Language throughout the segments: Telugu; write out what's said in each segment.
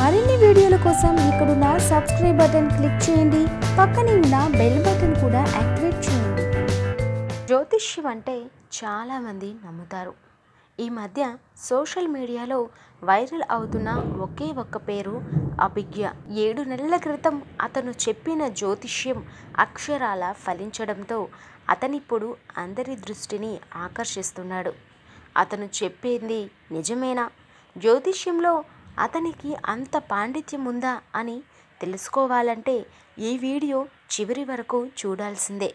మరిన్ని వీడియోల కోసం ఇక్కడున్న సబ్స్క్రైబ్ బటన్ క్లిక్ చేయండి పక్కనే ఉన్న బెల్ బటన్ కూడా యాక్టివేట్ చేయండి జ్యోతిష్యం అంటే చాలామంది నమ్ముతారు ఈ మధ్య సోషల్ మీడియాలో వైరల్ అవుతున్న ఒకే ఒక్క పేరు అభిజ్ఞ ఏడు నెలల క్రితం అతను చెప్పిన జ్యోతిష్యం అక్షరాల ఫలించడంతో అతనిప్పుడు అందరి దృష్టిని ఆకర్షిస్తున్నాడు అతను చెప్పింది నిజమేనా జ్యోతిష్యంలో అతనికి అంత పాండిత్యం ఉందా అని తెలుసుకోవాలంటే ఈ వీడియో చివరి వరకు చూడాల్సిందే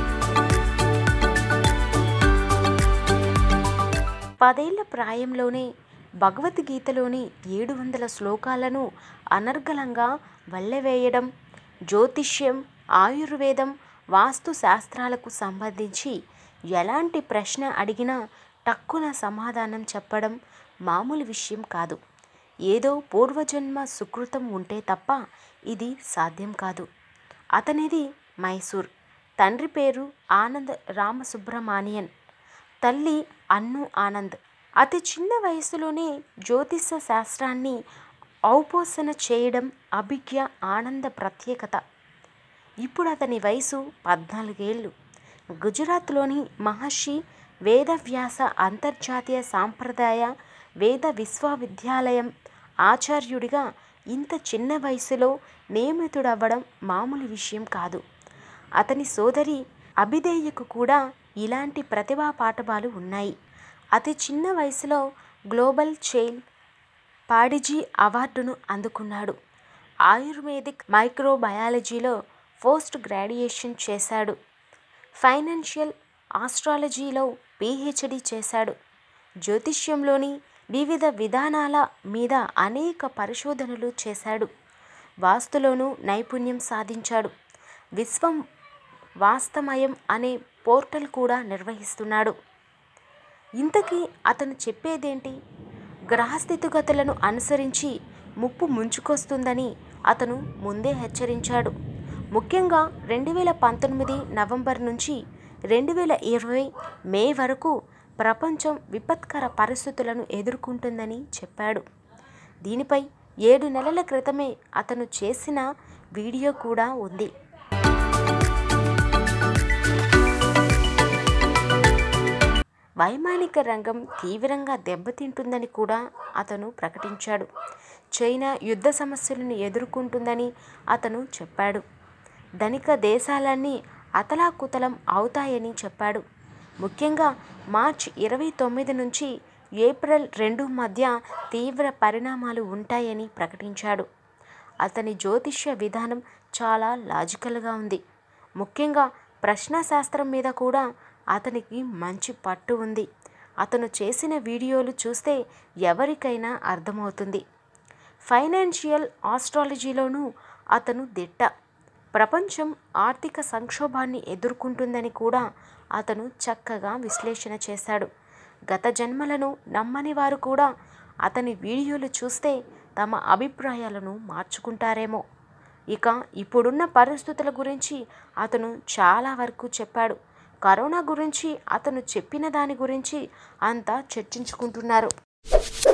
పదేళ్ల ప్రాయంలోనే భగవద్గీతలోని ఏడు వందల శ్లోకాలను అనర్గళంగా వల్లెవేయడం జ్యోతిష్యం ఆయుర్వేదం వాస్తు శాస్త్రాలకు సంబంధించి ఎలాంటి ప్రశ్న అడిగినా టక్కున సమాధానం చెప్పడం మామూలు విషయం కాదు ఏదో పూర్వజన్మ సుకృతం ఉంటే తప్ప ఇది సాధ్యం కాదు అతనిది మైసూర్ తండ్రి పేరు ఆనంద్ రామసుబ్రమానియన్ తల్లి అన్ను ఆనంద్ అతి చిన్న వయసులోనే జ్యోతిష శాస్త్రాన్ని ఔపోసన చేయడం అభిజ్ఞ ఆనంద ప్రత్యేకత ఇప్పుడు అతని వయసు పద్నాలుగేళ్ళు గుజరాత్లోని మహర్షి వేదవ్యాస అంతర్జాతీయ సాంప్రదాయ వేద విశ్వవిద్యాలయం ఆచార్యుడిగా ఇంత చిన్న వయసులో నియమితుడవ్వడం మామూలు విషయం కాదు అతని సోదరి అభిదేయకు కూడా ఇలాంటి ప్రతిభా పాఠవాలు ఉన్నాయి అతి చిన్న వయసులో గ్లోబల్ చైల్డ్ పాడిజీ అవార్డును అందుకున్నాడు ఆయుర్వేదిక్ మైక్రోబయాలజీలో పోస్ట్ గ్రాడ్యుయేషన్ చేశాడు ఫైనాన్షియల్ ఆస్ట్రాలజీలో పిహెచ్డి చేశాడు జ్యోతిష్యంలోని వివిధ విధానాల మీద అనేక పరిశోధనలు చేశాడు వాస్తులోనూ నైపుణ్యం సాధించాడు విశ్వం వాస్తమయం అనే పోర్టల్ కూడా నిర్వహిస్తున్నాడు ఇంతకీ అతను చెప్పేదేంటి గ్రహస్థితిగతులను అనుసరించి ముప్పు ముంచుకొస్తుందని అతను ముందే హెచ్చరించాడు ముఖ్యంగా రెండు వేల పంతొమ్మిది నవంబర్ నుంచి రెండు వేల ఇరవై మే వరకు ప్రపంచం విపత్కర పరిస్థితులను ఎదుర్కొంటుందని చెప్పాడు దీనిపై ఏడు నెలల క్రితమే అతను చేసిన వీడియో కూడా ఉంది వైమానిక రంగం తీవ్రంగా దెబ్బతింటుందని కూడా అతను ప్రకటించాడు చైనా యుద్ధ సమస్యలను ఎదుర్కొంటుందని అతను చెప్పాడు ధనిక దేశాలన్నీ అతలాకుతలం అవుతాయని చెప్పాడు ముఖ్యంగా మార్చ్ ఇరవై తొమ్మిది నుంచి ఏప్రిల్ రెండు మధ్య తీవ్ర పరిణామాలు ఉంటాయని ప్రకటించాడు అతని జ్యోతిష్య విధానం చాలా లాజికల్గా ఉంది ముఖ్యంగా ప్రశ్నశాస్త్రం మీద కూడా అతనికి మంచి పట్టు ఉంది అతను చేసిన వీడియోలు చూస్తే ఎవరికైనా అర్థమవుతుంది ఫైనాన్షియల్ ఆస్ట్రాలజీలోనూ అతను దిట్ట ప్రపంచం ఆర్థిక సంక్షోభాన్ని ఎదుర్కొంటుందని కూడా అతను చక్కగా విశ్లేషణ చేశాడు గత జన్మలను నమ్మని వారు కూడా అతని వీడియోలు చూస్తే తమ అభిప్రాయాలను మార్చుకుంటారేమో ఇక ఇప్పుడున్న పరిస్థితుల గురించి అతను చాలా వరకు చెప్పాడు కరోనా గురించి అతను చెప్పిన దాని గురించి అంతా చర్చించుకుంటున్నారు